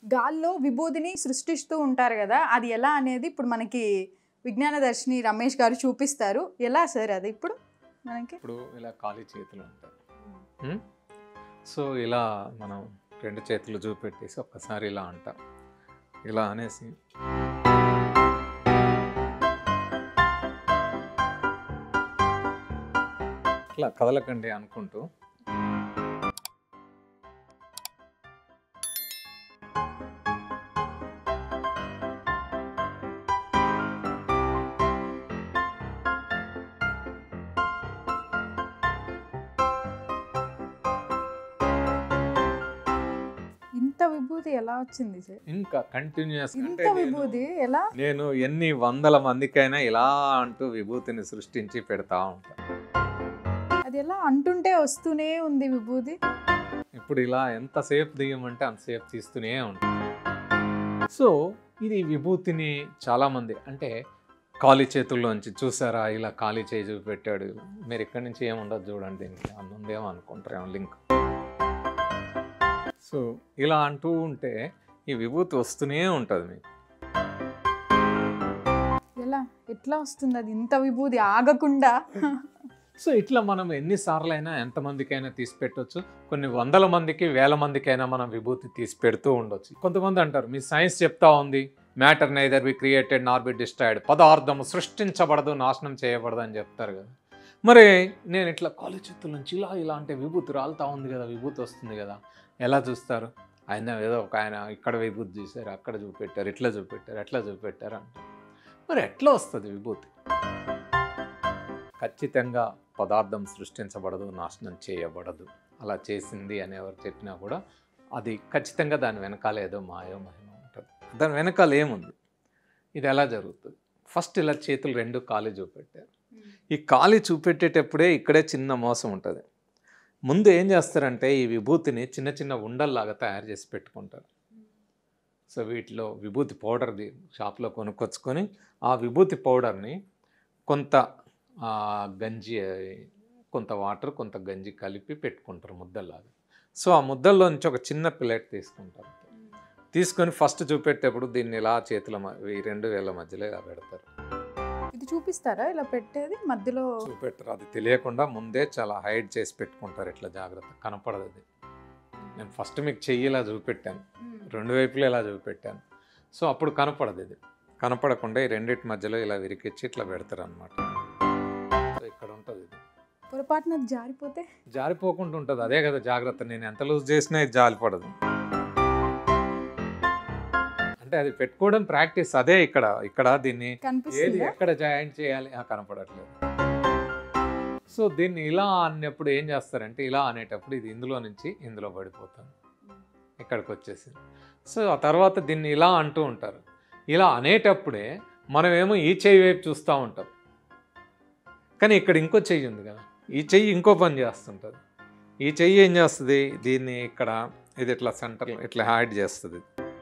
గాల్లో విభూతిని సృష్టిస్తూ ఉంటారు కదా అది ఎలా అనేది ఇప్పుడు మనకి విజ్ఞాన దర్శిని రమేష్ గారు చూపిస్తారు ఎలా సార్ అది ఇప్పుడు మనకి ఇప్పుడు ఇలా ఖాళీ చేతులు ఉంటాయి ఉం? సో ఇలా మనం రెండు చేతులు చూపెట్టేసి ఒక్కసారి ఇలా అంటాం ఇలా అనేసి ఇట్లా కదలకండి అనుకుంటూ ఇంత విభూతి ఎలా వచ్చింది సార్ ఇంకా కంటిన్యూస్ ఇంత విభూతి ఎలా నేను ఎన్ని వందల మందికైనా ఇలా అంటూ విభూతిని సృష్టించి పెడతా ఉంటాను అది ఎలా అంటుంటే వస్తూనే ఉంది విభూతి ఇప్పుడు ఇలా ఎంతసేపు దిగమంటే అంతసేపు తీస్తూనే ఉంటాం సో ఇది విభూతిని చాలామంది అంటే ఖాళీ చేతుల్లోంచి చూసారా ఇలా ఖాళీ చేయి చూపెట్టాడు మీరు ఇక్కడి నుంచి ఏముండదు చూడండి దీనికి అందుందేమో అనుకుంటారేమో లింక్ సో ఇలా అంటూ ఉంటే ఈ విభూతి వస్తూనే ఉంటుంది మీకు ఎలా ఎట్లా వస్తుంది అది ఇంత విభూతి ఆగకుండా సో ఇట్లా మనం ఎన్నిసార్లు అయినా ఎంతమందికైనా తీసి పెట్టొచ్చు కొన్ని వందల మందికి వేల మందికైనా మనం విభూతి తీసి పెడుతూ ఉండొచ్చు కొంతమంది అంటారు మీ సైన్స్ చెప్తా ఉంది matter neither be created nor be destroyed పదార్థం సృష్టించబడదు నాశనం చేయబడదు అని చెప్తారు కదా మరి నేను ఇట్లా కాలేజ్ చేతుల నుంచి ఇలా ఇలా అంటే విభూతి రాలుతా ఉంది కదా విభూతి వస్తుంది కదా ఎలా చూస్తారు ఆయన ఏదో ఒక ఆయన ఇక్కడ విభూతి చూశారు అక్కడ చూపెట్టారు ఇట్లా చూపెట్టారు ఎట్లా చూపెట్టారు అంటారు మరి ఎట్లా వస్తుంది విభూతి ఖచ్చితంగా పదార్థం సృష్టించబడదు నాశనం చేయబడదు అలా చేసింది అని ఎవరు చెప్పినా కూడా అది ఖచ్చితంగా దాని వెనకాల ఏదో మాయో మహిమ ఉంటుంది దాని వెనకాల ఏముంది ఇది ఎలా జరుగుతుంది ఫస్ట్ ఇలా చేతులు రెండు ఖాళీ చూపెట్టారు ఈ ఖాళీ చూపెట్టేటప్పుడే ఇక్కడే చిన్న మోసం ఉంటుంది ముందు ఏం చేస్తారంటే ఈ విభూతిని చిన్న చిన్న ఉండల్లాగా తయారు చేసి పెట్టుకుంటారు సో వీటిలో విభూతి పౌడర్ది షాప్లో కొనుక్కొచ్చుకొని ఆ విభూతి పౌడర్ని కొంత ఆ, గంజి కొంత వాటర్ కొంత గంజి కలిపి పెట్టుకుంటారు ముద్దల్లాగా సో ఆ ముద్దల్లో నుంచి ఒక చిన్న ప్లేట్ తీసుకుంటారు తీసుకొని ఫస్ట్ చూపెట్టేప్పుడు దీన్ని ఇలా చేతుల మ- ఈ రెండు వేల మధ్యలో ఇలా పెడతారు ఇది చూపిస్తారా ఇలా పెట్టేది మధ్యలో చూపెట్టరు అది తెలియకుండా ముందే చాలా హైడ్ చేసి పెట్టుకుంటారు ఇట్లా జాగ్రత్త కనపడదు అది నేను ఫస్ట్ మీకు చెయ్యి ఇలా చూపెట్టాను రెండు వైపులు ఇలా చూపెట్టాను సో అప్పుడు కనపడదు ఇది కనపడకుండా ఈ రెండింటి మధ్యలో ఇలా విరికిచ్చి ఇట్లా పెడతారు అనమాట సో ఇక్కడ ఉంటుంది ఇది పొరపాటున అది జారిపోతే జారిపోకుండా ఉంటుంది అదే కదా జాగ్రత్త నేను ఎంత లూజ్ చేసినా ఇది జారిపడదు అంటే అది పెట్టుకోవడం ప్రాక్టీస్ అదే ఇక్కడ ఇక్కడ దీన్ని ఏది కనిపిస్తుందా ఎక్కడ జాయింట్ చేయాలి ఆ కనపడట్లేదు సో దీన్ని ఇలా అన్నప్పుడు ఏం చేస్తారంటే ఇలా అనేటప్పుడు ఇది ఇందులో నుంచి ఇందులో పడిపోతుంది ఇక్కడికి వచ్చేసి సో ఆ తర్వాత దీన్ని ఇలా అంటూ ఉంటారు ఇలా అనేటప్పుడే మనమేమో ఈ చెయ్యి వైపు చూస్తూ ఉంటాం కానీ ఇక్కడ ఇంకో చెయ్యి ఉంది కదా ఈ చెయ్యి ఇంకో పని చేస్తుంటుంది ఈ చెయ్యి ఏం చేస్తుంది దీన్ని ఇక్కడ ఇది ఇట్లా సెంటర్ ఇట్లా హ్యాడ్ చేస్తుంది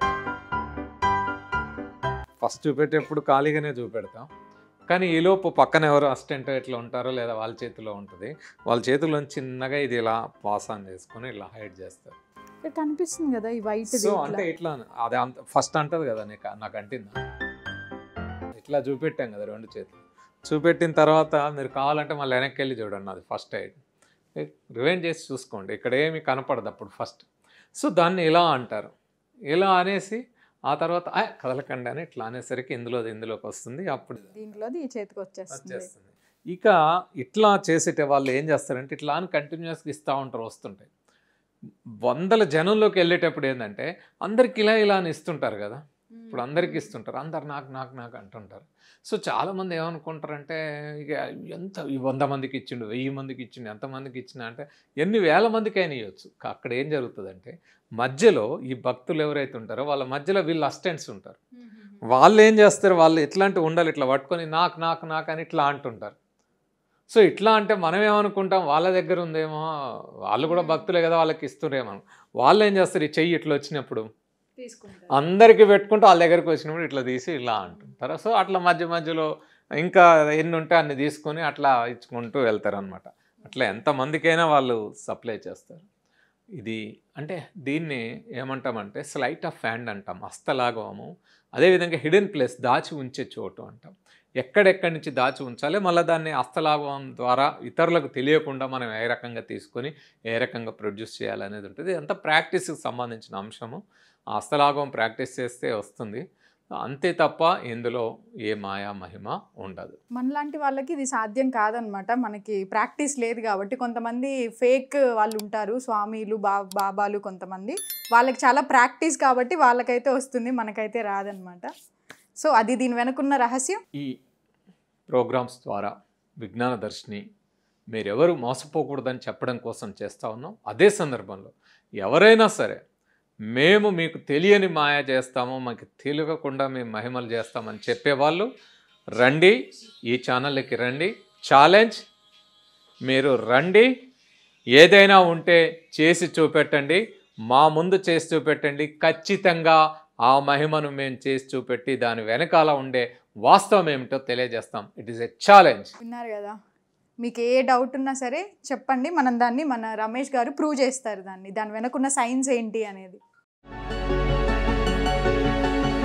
ఫస్ట్ చూపెట్టేప్పుడు ఖాళీగానే చూపెడతాం కానీ ఈలోపు పక్కన ఎవరు అసిస్టెంట్ ఇట్లా ఉంటారో లేదా వాళ్ళ చేతిలో ఉంటుంది వాళ్ళ చేతిలో చిన్నగా ఇది ఇలా పాస్ ఆన్ చేసుకొని ఇలా హైడ్ చేస్తారు ఇక్కడ కనిపిస్తుంది కదా ఈ వైట్ సో అంటే ఇట్లా అది అంత ఫస్ట్ అంటది కదా నీకు నాకు అంటిందా ఇట్లా చూపెట్టాం కదా రెండు చేతులు చూపెట్టిన తర్వాత మీరు కావాలంటే మళ్ళీ వెనక్కి వెళ్ళి చూడండి అది ఫస్ట్ ఎయిడ్ రివైండ్ చేసి చూసుకోండి ఇక్కడ ఏమి కనపడదు అప్పుడు ఫస్ట్ సో దాన్ని ఇలా అంటారు ఇలా అనేసి ఆ తర్వాత "ఆ, కదలకండి అని ఇట్లా అనేసరికి ఇందులో ఇందులోకి వస్తుంది అప్పుడు దీంట్లోది ఈ చేతికి వచ్చేస్తుంది వచ్చేస్తుంది ఇక ఇట్లా చేసేట వాళ్ళు ఏం చేస్తారంటే ఇట్లా అని కంటిన్యూస్గా ఇస్తూ ఉంటారు వస్తుంటాయి వందల జనంలోకి వెళ్ళేటప్పుడు ఏంటంటే అందరికి ఇలా ఇలా అని ఇస్తుంటారు కదా ఇప్పుడు అందరికి ఇస్తుంటారు అందరు నాకు నాకు నాకు అంటుంటారు సో చాలామంది ఏమనుకుంటారంటే ఇక ఎంత ఈ వంద మందికి ఇచ్చిండు వెయ్యి మందికి ఇచ్చిండు ఎంతమందికి ఇచ్చిన అంటే ఎన్ని వేల మందికి అయినా ఇవ్వచ్చు కా- అక్కడ ఏం జరుగుతుందంటే మధ్యలో ఈ భక్తులు ఎవరైతే ఉంటారో వాళ్ళ మధ్యలో వీళ్ళు అసిస్టెంట్స్ ఉంటారు వాళ్ళు ఏం చేస్తారు వాళ్ళు ఇట్లాంటి ఉండాలి ఇట్లా పట్టుకొని నాకు నాకు నాకు అని ఇట్లా అంటుంటారు సో ఇట్లా అంటే మనం ఏమనుకుంటాం వాళ్ళ దగ్గర ఉందేమో వాళ్ళు కూడా భక్తులే కదా వాళ్ళకి ఇస్తురేమో వాళ్ళు ఏం చేస్తారు ఈ చెయ్యి ఇట్లా వచ్చినప్పుడు తీసుకుంటారు అందరికీ పెట్టుకుంటూ వాళ్ళ దగ్గరికి వచ్చినప్పుడు ఇట్లా తీసి ఇలా అంటుంటారు సో అట్లా మధ్య మధ్యలో ఇంకా ఎన్ని ఉంటే అన్ని తీసుకొని అట్లా ఇచ్చుకుంటూ వెళ్తారు అనమాట అట్లా ఎంతమందికైనా వాళ్ళు సప్లై చేస్తారు ఇది అంటే దీన్ని ఏమంటామంటే స్లైట్ ఆఫ్ హ్యాండ్ అంటాం హస్తలాఘవము అదేవిధంగా హిడెన్ ప్లేస్ దాచి ఉంచే చోటు అంటాం ఎక్కడెక్కడి నుంచి దాచి ఉంచాలి మళ్ళీ దాన్ని హస్తలాఘవం ద్వారా ఇతరులకు తెలియకుండా మనం ఏ రకంగా తీసుకొని ఏ రకంగా ప్రొడ్యూస్ చేయాలనేది ఉంటుంది అంతా ప్రాక్టీస్కి సంబంధించిన అంశము ఆ హస్తలాఘవం ప్రాక్టీస్ చేస్తే వస్తుంది అంతే తప్ప ఇందులో ఏ మాయా మహిమ ఉండదు మనలాంటి వాళ్ళకి ఇది సాధ్యం కాదనమాట మనకి ప్రాక్టీస్ లేదు కాబట్టి కొంతమంది ఫేక్ వాళ్ళు ఉంటారు స్వామీలు బా బాబాలు కొంతమంది వాళ్ళకి చాలా ప్రాక్టీస్ కాబట్టి వాళ్ళకైతే వస్తుంది మనకైతే రాదనమాట సో అది దీని వెనుకున్న రహస్యం ఈ ప్రోగ్రామ్స్ ద్వారా విజ్ఞాన దర్శిని మీరెవరు మోసపోకూడదని చెప్పడం కోసం చేస్తూ ఉన్నాం అదే సందర్భంలో ఎవరైనా సరే మేము మీకు తెలియని మాయ చేస్తాము మాకు తెలియకుండా మేము మహిమలు చేస్తామని చెప్పేవాళ్ళు రండి ఈ ఛానల్కి రండి ఛాలెంజ్ మీరు రండి ఏదైనా ఉంటే చేసి చూపెట్టండి మా ముందు చేసి చూపెట్టండి ఖచ్చితంగా ఆ మహిమను మేము చేసి చూపెట్టి దాని వెనకాల ఉండే వాస్తవం ఏమిటో తెలియజేస్తాం ఇట్ ఈస్ ఎ ఛాలెంజ్ విన్నారు కదా మీకు ఏ డౌట్ ఉన్నా సరే చెప్పండి మనం దాన్ని మన రమేష్ గారు ప్రూవ్ చేస్తారు దాన్ని దాని వెనకున్న సైన్స్ ఏంటి అనేది